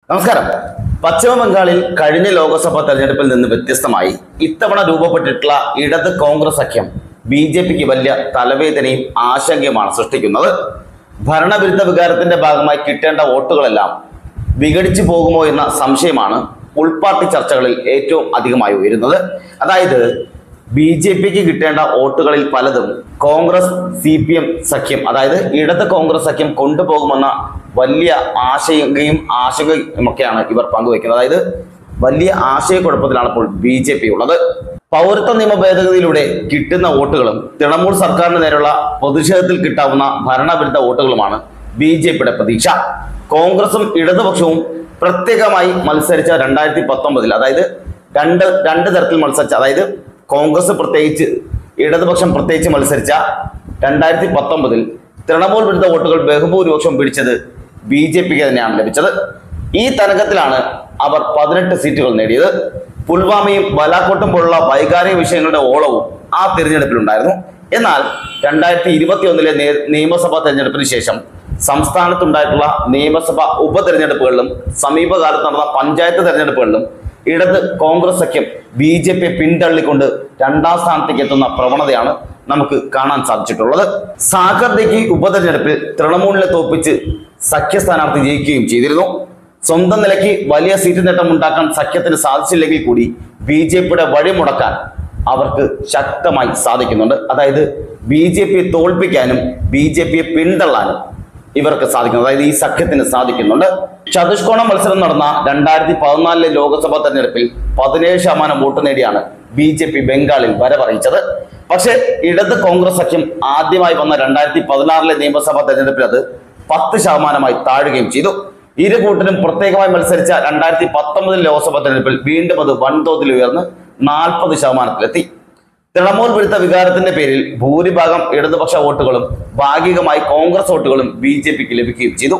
നമസ്കാരം പശ്ചിമ ബംഗാളിൽ കഴിഞ്ഞ ലോക്സഭാ തെരഞ്ഞെടുപ്പിൽ നിന്ന് വ്യത്യസ്തമായി ഇത്തവണ രൂപപ്പെട്ടിട്ടുള്ള ഇടത് കോൺഗ്രസ് സഖ്യം ബി ജെ പിക്ക് വലിയ തലവേദനയും ആശങ്കയുമാണ് സൃഷ്ടിക്കുന്നത് ഭരണവിരുദ്ധ വികാരത്തിന്റെ ഭാഗമായി കിട്ടേണ്ട വോട്ടുകളെല്ലാം വിഘടിച്ചു പോകുമോ എന്ന സംശയമാണ് ഉൾപാർട്ടി ചർച്ചകളിൽ ഏറ്റവും അധികമായി ഉയരുന്നത് അതായത് ബി ജെ പിക്ക് കിട്ടേണ്ട വോട്ടുകളിൽ പലതും കോൺഗ്രസ് സി പി എം സഖ്യം അതായത് ഇടത് കോൺഗ്രസ് സഖ്യം കൊണ്ടുപോകുമെന്ന വലിയ ആശങ്കയും ആശങ്കയും ഒക്കെയാണ് ഇവർ പങ്കുവയ്ക്കുന്നത് അതായത് വലിയ ആശയക്കുഴപ്പത്തിലാണ് ഇപ്പോൾ ബി ജെ പി ഉള്ളത് പൗരത്വ നിയമ ഭേദഗതിയിലൂടെ കിട്ടുന്ന വോട്ടുകളും തൃണമൂൽ സർക്കാരിന് നേരെയുള്ള പ്രതിഷേധത്തിൽ കിട്ടാവുന്ന ഭരണവിരുദ്ധ വോട്ടുകളുമാണ് ബി ജെ പിയുടെ പ്രതീക്ഷ കോൺഗ്രസും ഇടതുപക്ഷവും പ്രത്യേകമായി മത്സരിച്ച രണ്ടായിരത്തി പത്തൊമ്പതിൽ അതായത് രണ്ട് രണ്ട് തരത്തിൽ മത്സരിച്ച അതായത് കോൺഗ്രസ് പ്രത്യേകിച്ച് ഇടതുപക്ഷം പ്രത്യേകിച്ച് മത്സരിച്ച രണ്ടായിരത്തി പത്തൊമ്പതിൽ തൃണമൂൽ വിരുദ്ധ വോട്ടുകൾ ബഹുഭൂരിപക്ഷം പിടിച്ചത് ബി ജെ പിക്ക് തന്നെയാണ് ലഭിച്ചത് ഈ തരംഗത്തിലാണ് അവർ പതിനെട്ട് സീറ്റുകൾ നേടിയത് പുൽവാമയും ബലാക്കോട്ടും പോലുള്ള വൈകാരിക വിഷയങ്ങളുടെ ഓളവും ആ തിരഞ്ഞെടുപ്പിലുണ്ടായിരുന്നു എന്നാൽ രണ്ടായിരത്തി ഇരുപത്തി ഒന്നിലെ നിയമസഭാ തെരഞ്ഞെടുപ്പിന് ശേഷം സംസ്ഥാനത്തുണ്ടായിട്ടുള്ള നിയമസഭാ ഉപതെരഞ്ഞെടുപ്പുകളിലും സമീപകാലത്ത് നടന്ന പഞ്ചായത്ത് തെരഞ്ഞെടുപ്പുകളിലും ഇടത് കോൺഗ്രസ് സഖ്യം ബി ജെ പി പിന്തള്ളിക്കൊണ്ട് രണ്ടാം സ്ഥാനത്തേക്ക് എത്തുന്ന പ്രവണതയാണ് നമുക്ക് കാണാൻ സാധിച്ചിട്ടുള്ളത് സാഗർദേക്ക് ഉപതെരഞ്ഞെടുപ്പിൽ തൃണമൂലിനെ തോപ്പിച്ച് സഖ്യ സ്ഥാനാർത്ഥി ജയിക്കുകയും ചെയ്തിരുന്നു സ്വന്തം നിലയ്ക്ക് വലിയ സീറ്റ് നേട്ടം ഉണ്ടാക്കാൻ സഖ്യത്തിന് സാധിച്ചില്ലെങ്കിൽ കൂടി ബി ജെ പിയുടെ വഴിമുടക്കാൻ അവർക്ക് ശക്തമായി സാധിക്കുന്നുണ്ട് അതായത് ബി ജെ പിയെ തോൽപ്പിക്കാനും ബി ജെ പിയെ പിന്തള്ളാനും ഇവർക്ക് സാധിക്കുന്നു അതായത് ഈ സഖ്യത്തിന് സാധിക്കുന്നുണ്ട് ചതുഷ്കോണ മത്സരം നടന്ന രണ്ടായിരത്തി പതിനാലിലെ ലോക്സഭാ തെരഞ്ഞെടുപ്പിൽ പതിനേഴ് ശതമാനം വോട്ട് നേടിയാണ് ബി ജെ പി ബംഗാളിൽ വരവറിയിച്ചത് പക്ഷേ ഇടത് കോൺഗ്രസ് സഖ്യം ആദ്യമായി വന്ന രണ്ടായിരത്തി പതിനാറിലെ നിയമസഭാ തെരഞ്ഞെടുപ്പിൽ അത് പത്ത് ശതമാനമായി താഴുകയും ചെയ്തു ഇരു കൂട്ടരും പ്രത്യേകമായി മത്സരിച്ച രണ്ടായിരത്തി പത്തൊമ്പതിൽ ലോക്സഭാ തെരഞ്ഞെടുപ്പിൽ വീണ്ടും അത് വൻതോതിൽ ഉയർന്ന് നാൽപ്പത് ശതമാനത്തിലെത്തി തൃണമൂൽ വിരുദ്ധ വികാരത്തിന്റെ പേരിൽ ഭൂരിഭാഗം ഇടതുപക്ഷ വോട്ടുകളും ഭാഗികമായി കോൺഗ്രസ് വോട്ടുകളും ബി ജെ പിക്ക് ലഭിക്കുകയും ചെയ്തു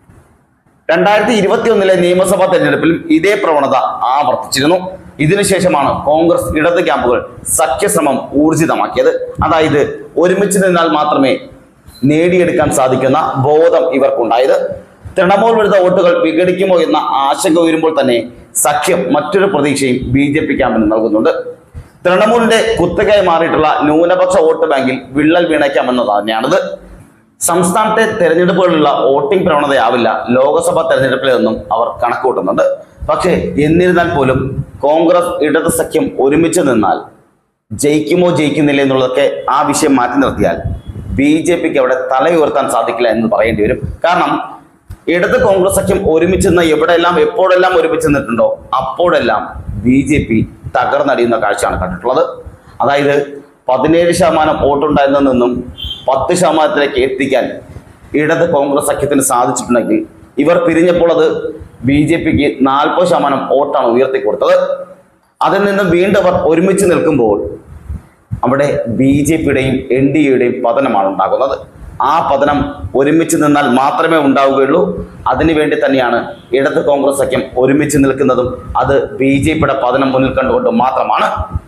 രണ്ടായിരത്തി ഇരുപത്തി ഒന്നിലെ നിയമസഭാ തെരഞ്ഞെടുപ്പിലും ഇതേ പ്രവണത ആവർത്തിച്ചിരുന്നു ഇതിനുശേഷമാണ് കോൺഗ്രസ് ഇടത് ക്യാമ്പുകൾ സഖ്യശ്രമം ഊർജിതമാക്കിയത് അതായത് ഒരുമിച്ച് നിന്നാൽ മാത്രമേ നേടിയെടുക്കാൻ സാധിക്കുന്ന ബോധം ഇവർക്കുണ്ടായത് തൃണമൂൽ വിരുദ്ധ വോട്ടുകൾ വിഘടിക്കുമോ എന്ന ആശങ്ക ഉയരുമ്പോൾ തന്നെ സഖ്യം മറ്റൊരു പ്രതീക്ഷയും ബി ജെ പി ക്യാമ്പിന് നൽകുന്നുണ്ട് തൃണമൂലിന്റെ കുത്തകയായി മാറിയിട്ടുള്ള ന്യൂനപക്ഷ വോട്ട് ബാങ്കിൽ വിള്ളൽ വീണയ്ക്കാമെന്നത് തന്നെയാണിത് സംസ്ഥാനത്തെ തെരഞ്ഞെടുപ്പുകളിലുള്ള വോട്ടിംഗ് പ്രവണതയാവില്ല ലോക്സഭാ തെരഞ്ഞെടുപ്പിലെന്നും അവർ കണക്കുകൂട്ടുന്നുണ്ട് പക്ഷേ എന്നിരുന്നാൽ പോലും കോൺഗ്രസ് ഇടത് സഖ്യം ഒരുമിച്ച് നിന്നാൽ ജയിക്കുമോ ജയിക്കുന്നില്ല എന്നുള്ളതൊക്കെ ആ വിഷയം മാറ്റി നിർത്തിയാൽ ബി ജെ പിക്ക് അവിടെ തലയുയർത്താൻ സാധിക്കില്ല എന്ന് പറയേണ്ടി വരും കാരണം ഇടത് കോൺഗ്രസ് സഖ്യം ഒരുമിച്ച് നിന്ന് എവിടെയെല്ലാം എപ്പോഴെല്ലാം ഒരുമിച്ച് നിന്നിട്ടുണ്ടോ അപ്പോഴെല്ലാം ബി ജെ പി തകർന്നടിയുന്ന കാഴ്ചയാണ് കണ്ടിട്ടുള്ളത് അതായത് പതിനേഴ് ശതമാനം വോട്ടുണ്ടായിരുന്നതിൽ നിന്നും പത്ത് ശതമാനത്തിലേക്ക് എത്തിക്കാൻ ഇടത് കോൺഗ്രസ് സഖ്യത്തിന് സാധിച്ചിട്ടുണ്ടെങ്കിൽ ഇവർ പിരിഞ്ഞപ്പോൾ അത് ബി ജെ പിക്ക് നാൽപ്പത് ശതമാനം വോട്ടാണ് ഉയർത്തി കൊടുത്തത് അതിൽ നിന്നും വീണ്ടും അവർ ഒരുമിച്ച് നിൽക്കുമ്പോൾ അവിടെ ബി ജെ പിയുടെയും എൻ ഡി എയുടെയും പതനമാണ് ഉണ്ടാകുന്നത് ആ പതനം ഒരുമിച്ച് നിന്നാൽ മാത്രമേ ഉണ്ടാവുകയുള്ളൂ അതിനുവേണ്ടി തന്നെയാണ് ഇടത് കോൺഗ്രസ് സഖ്യം ഒരുമിച്ച് നിൽക്കുന്നതും അത് ബി ജെ പിയുടെ പതനം മുന്നിൽ കണ്ടുകൊണ്ട് മാത്രമാണ്